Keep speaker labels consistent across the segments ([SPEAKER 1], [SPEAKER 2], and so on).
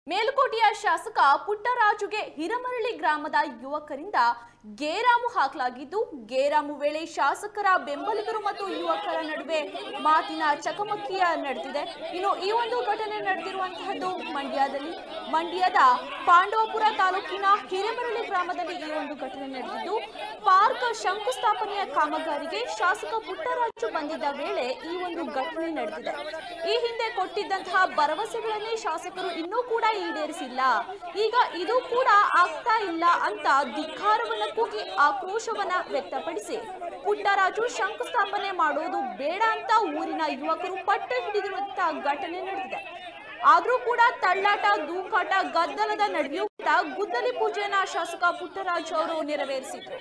[SPEAKER 1] ಮೇಲುಕೋಟೆಯ ಶಾಸಕ ಪುಟ್ಟರಾಜುಗೆ ಹಿರಮರಳಿ ಗ್ರಾಮದ ಯುವಕರಿಂದ ಗೇರಾಮು ಹಾಕಲಾಗಿದ್ದು ಗೇರಾಮು ವೇಳೆ ಶಾಸಕರ ಬೆಂಬಲಿಗರು ಮತ್ತು ಯುವಕರ ನಡುವೆ ಮಾತಿನ ಚಕಮಕಿಯ ನಡೆದಿದೆ ಇನ್ನು ಈ ಒಂದು ಘಟನೆ ನಡೆದಿರುವಂತಹದ್ದು ಮಂಡ್ಯದಲ್ಲಿ ಮಂಡ್ಯದ ಪಾಂಡವಪುರ ತಾಲೂಕಿನ ಹಿರೇಮರಳಿ ಗ್ರಾಮದಲ್ಲಿ ಈ ಒಂದು ಘಟನೆ ನಡೆದಿದ್ದು ಪಾರ್ಕ್ ಶಂಕುಸ್ಥಾಪನೆಯ ಕಾಮಗಾರಿಗೆ ಶಾಸಕ ಪುಟ್ಟರಾಜು ಬಂದಿದ್ದ ವೇಳೆ ಈ ಒಂದು ಘಟನೆ ನಡೆದಿದೆ ಈ ಹಿಂದೆ ಕೊಟ್ಟಿದ್ದಂತಹ ಭರವಸೆಗಳನ್ನೇ ಶಾಸಕರು ಇನ್ನೂ ಕೂಡ ಈಡೇರಿಸಿಲ್ಲ ಈಗ ಇದು ಕೂಡ ಆಗ್ತಾ ಇಲ್ಲ ಅಂತ ಧಿಕ್ಕಾರವನ್ನ ಕೂಗಿ ಆಕ್ರೋಶವನ್ನ ವ್ಯಕ್ತಪಡಿಸಿ ಪುಟ್ಟರಾಜು ಶಂಕುಸ್ಥಾಪನೆ ಮಾಡೋದು ಬೇಡ ಅಂತ ಊರಿನ ಯುವಕರು ಪಟ್ಟು ಹಿಡಿದಿರುವಂತಹ ಘಟನೆ ನಡೆದಿದೆ ಆದ್ರೂ ಕೂಡ ತಳ್ಳಾಟ ದೂಕಾಟ ಗದ್ದಲದ ನಡುವೆಯೂ ಕೂಡ ಗುದ್ದಲಿ ಪೂಜೆಯನ್ನ ಶಾಸಕ ಪುಟ್ಟರಾಜು ಅವರು ನೆರವೇರಿಸಿದ್ರು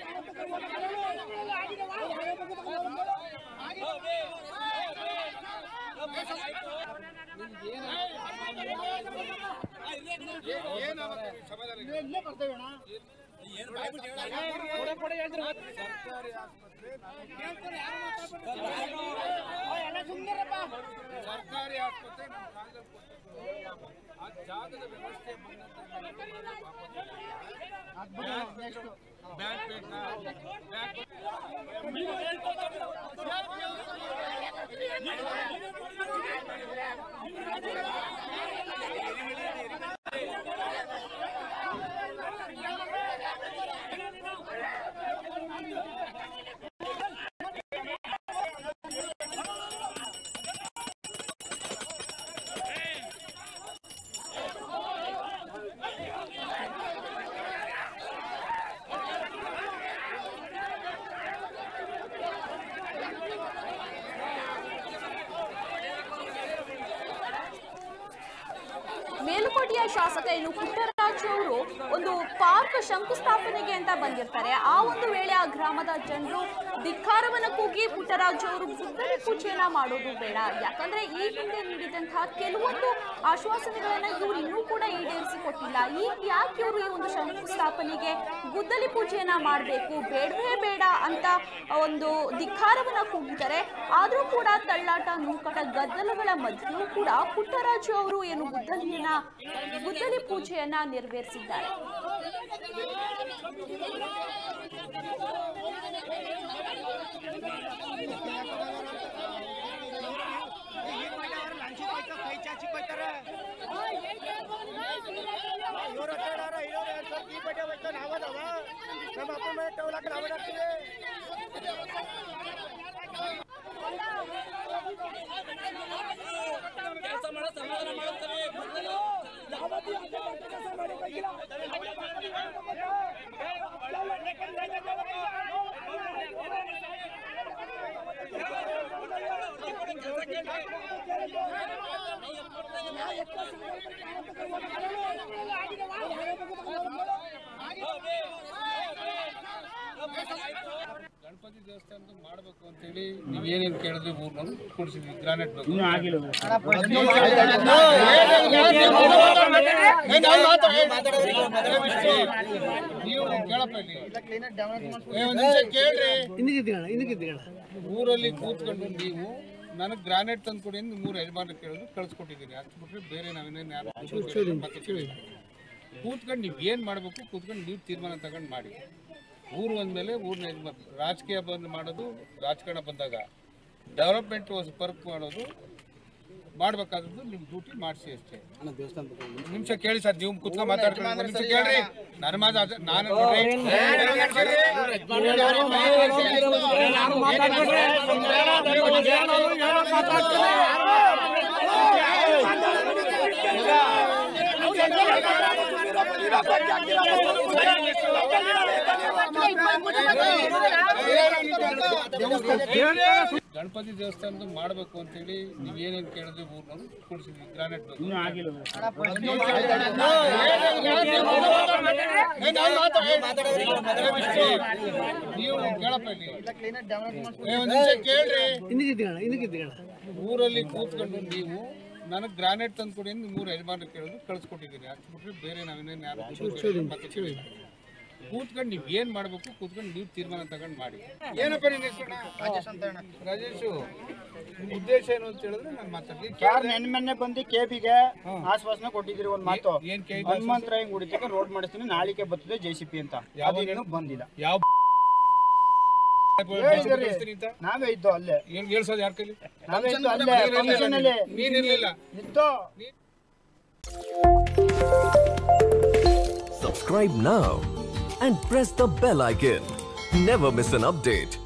[SPEAKER 2] ಸರ್ಕಾರಿ ಆಸ್ಪತ್ರೆ ನಮ್ಮ ಕಾಲದಲ್ಲಿ ಕೊಟ್ಟಿದ್ದೀವಿ. ಆ ಜಾಗದ ವ್ಯವಸ್ಥೆ ಬ್ಯಾಂಕ್ ಬೇಕಾ ಬ್ಯಾಂಕ್
[SPEAKER 1] ಮೇಲುಕೋಟೆಯ ಶಾಸಕ ಇನ್ನು ಪುಟ್ಟರಾಜು ಅವರು ಒಂದು ಪಾರ್ಕ್ ಶಂಕುಸ್ಥಾಪನೆಗೆ ಅಂತ ಬಂದಿರ್ತಾರೆ ಆ ಒಂದು ವೇಳೆ ಆ ಗ್ರಾಮದ ಜನರು ಧಿಕ್ಕಾರವನ್ನ ಕೂಗಿ ಪುಟ್ಟರಾಜು ಅವರು ಗುದ್ದಲಿ ಪೂಜೆಯನ್ನ ಮಾಡೋದು ಬೇಡ ಯಾಕಂದ್ರೆ ಈ ಹಿಂದೆ ನೀಡಿದಂತಹ ಕೆಲವೊಂದು ಆಶ್ವಾಸನೆಗಳನ್ನ ಇವರು ಇನ್ನೂ ಕೂಡ ಈಡೇರಿಸಿ ಕೊಟ್ಟಿಲ್ಲ ಈಗ ಯಾಕೆ ಇವರು ಈ ಒಂದು ಶಂಕುಸ್ಥಾಪನೆಗೆ ಗುದ್ದಲಿ ಪೂಜೆಯನ್ನ ಮಾಡಬೇಕು ಬೇಡವೇ ಬೇಡ ಅಂತ ಒಂದು ಧಿಕ್ಕಾರವನ್ನ ಕೂಗಿದ್ದಾರೆ ಆದ್ರೂ ಕೂಡ ತಳ್ಳಾಟ ನೂಕಟ ಗದ್ದಲಗಳ ಮಧ್ಯೆಯೂ ಕೂಡ ಪುಟ್ಟರಾಜು ಅವರು ಏನು ಗುದ್ದಲಿಯನ್ನ ಗುದ್ದಲಿ ಪೂಜೆಯನ್ನ ನೆರವೇರಿಸಿದ್ದಾರೆ
[SPEAKER 3] ನಮ್ಮ ಅಪ್ಪ ಮೇಲೆ ತಗೊಳಕ್ಕೆ ನಾವು ಹಾಕ್ತೀವಿ
[SPEAKER 2] ಗಣಪತಿ ದೇವಸ್ಥಾನದ ಮಾಡಬೇಕು ಅಂತೇಳಿ ನೀವು ಏನೇನು ಕೇಳಿದ್ರೆ ಊರ್ನವ್ರು ಕೊಡಿಸಿದ್ವಿ ಗ್ರಾನೈಟ್ ಬೇಕು ನೀವು ಕೇಳಪ್ಪ ಇಲ್ಲಿ ಏ, ಒಂದ್ ನಿಮಿಷ ಕೇಳ್ರಿ ಊರಲ್ಲಿ ಕೂತ್ಕೊಂಡು ನೀವು ನನಗೆ ಗ್ರಾನೈಟ್ ತಂದು ಕೊಡಿ ಅಂತ ಮೂರು ಯಜಮಾನ ಕೇಳಿದ್ರು ಕಳ್ಸಿಕೊಟ್ಟಿದ್ದೀನಿ ಅಷ್ಟು ಬಿಟ್ರೆ ಬೇರೆ ನಾವೇನೇನು ಯಾರು ಮತ್ತೆ ಕೇಳಿಲ್ಲ. ಕೂತ್ಕೊಂಡು ನೀವು ಏನು ಮಾಡಬೇಕು ಕೂತ್ಕೊಂಡು ನೀವು ತೀರ್ಮಾನ ತಗೊಂಡು ಮಾಡಿ ಊರು ಅಂದಮೇಲೆ ಊರಿನ ಯಜಮಾನ ರಾಜಕೀಯ ಬಂದು ಮಾಡೋದು ರಾಜಕಾರಣ ಬಂದಾಗ ಡೆವಲಪ್ಮೆಂಟ್ ವರ್ಕ್ ಮಾಡೋದು ಮಾಡ್ಬೇಕಾದದ್ದು ನಿಮ್ಮ ಡ್ಯೂಟಿ ಮಾಡಿಸಿ ಅಷ್ಟೇ ಒಂದ್ ನಿಮಿಷ ಕೇಳಿ ಸರ್ ನೀವು ಕುತ್ಕೊಂಡು ಮಾತಾಡ್ಕೊಂಡು ಒಂದ್ ನಿಮಿಷ ಕೇಳ್ರಿ ನನ್ನ ಮಾತು ಅದು- ನಾನು ಗಣಪತಿ ದೇವಸ್ಥಾನದ ಮಾಡಬೇಕು ಅಂತೇಳಿ ನೀವು ಏನೇನು ಕೇಳಿದ್ರೆ ಊರ್ನವ್ರು ಕೊಡಿಸಿದ್ವಿ ಗ್ರಾನೈಟ್ ಬೇಕು ನೀವು ಕೇಳಪ್ಪ ಇಲ್ಲಿ ಏ, ಒಂದ್ ನಿಮಿಷ ಕೇಳ್ರಿ ಊರಲ್ಲಿ ಕೂತ್ಕೊಂಡು ನೀವು ನನಗೆ ಗ್ರಾನೈಟ್ ತಂದು ಕೊಡಿ ಅಂತ ಮೂರು ಯಜಮಾನ ಕೇಳಿದ್ರು ಕಳ್ಸಿಕೊಟ್ಟಿದ್ದೀನಿ ಅಷ್ಟು ಬಿಟ್ರೆ ಬೇರೆ ನಾವೇನೇನು ಯಾರು ಮತ್ತೆ ಕೇಳಿಲ್ಲ ಕೂತ್ಕೊಂಡು ನೀವು ಏನ್ ಮಾಡ್ಬೇಕು ಕೂತ್ಕೊಂಡು ನೀವು ತೀರ್ಮಾನ ತಗೊಂಡು ಮಾಡಿ ಏನಪ್ಪ ನಿನ್ನ ಹೆಸರು ರಾಜೇಶ್ ಅಂತ ರಾಜೇಶು ನಿಮ್ ಉದ್ದೇಶ ಏನು ಅಂತ ಹೇಳಿದ್ರೆ ನಾನು ಮಾತಾಡ್ತೀನಿ
[SPEAKER 4] ಸರ್ ನೆನ್ನೆ ಮೊನ್ನೆ ಬಂದು ಕೆಬಿಗೆ ಆಶ್ವಾಸನೆ ಕೊಟ್ಟಿದ್ದೀರಿ ಒಂದ್ ಮಾತು
[SPEAKER 2] ಏನ್ ಕೈ
[SPEAKER 4] ಹನುಮಂತರಾಯ ಗುಡಿತಕ್ಕೆ ರೋಡ್ ಮಾಡಿಸ್ತೀನಿ ನಾಳಿಕೆ ಬರ್ತದೆ ಜೆ ಸಿ ಪಿ ಅಂತ
[SPEAKER 2] ಯಾವಾಗ
[SPEAKER 4] ಅದೇನು ಬಂದಿಲ್ಲ
[SPEAKER 2] ಯಾವ
[SPEAKER 4] ಹೇಳಿದ್ರಿ.
[SPEAKER 2] ಕಳಿಸ್ತೀನಿ ಅಂತ
[SPEAKER 4] ನಾವೇ ಇದ್ದು ಅಲ್ಲೇ
[SPEAKER 2] ಏನ್ ಹೇಳ್ಸೋದು ಯಾರ ಕೈಲಿ
[SPEAKER 4] ನಾವೇ ಇದ್ದು ಅಲ್ಲೇ ಫಂಕ್ಷನ್ ಅಲ್ಲಿ
[SPEAKER 2] ನೀನಿರ್ಲಿಲ್ಲ
[SPEAKER 4] ಇದ್ದು
[SPEAKER 5] Subscribe now and press the bell icon. Never miss an update.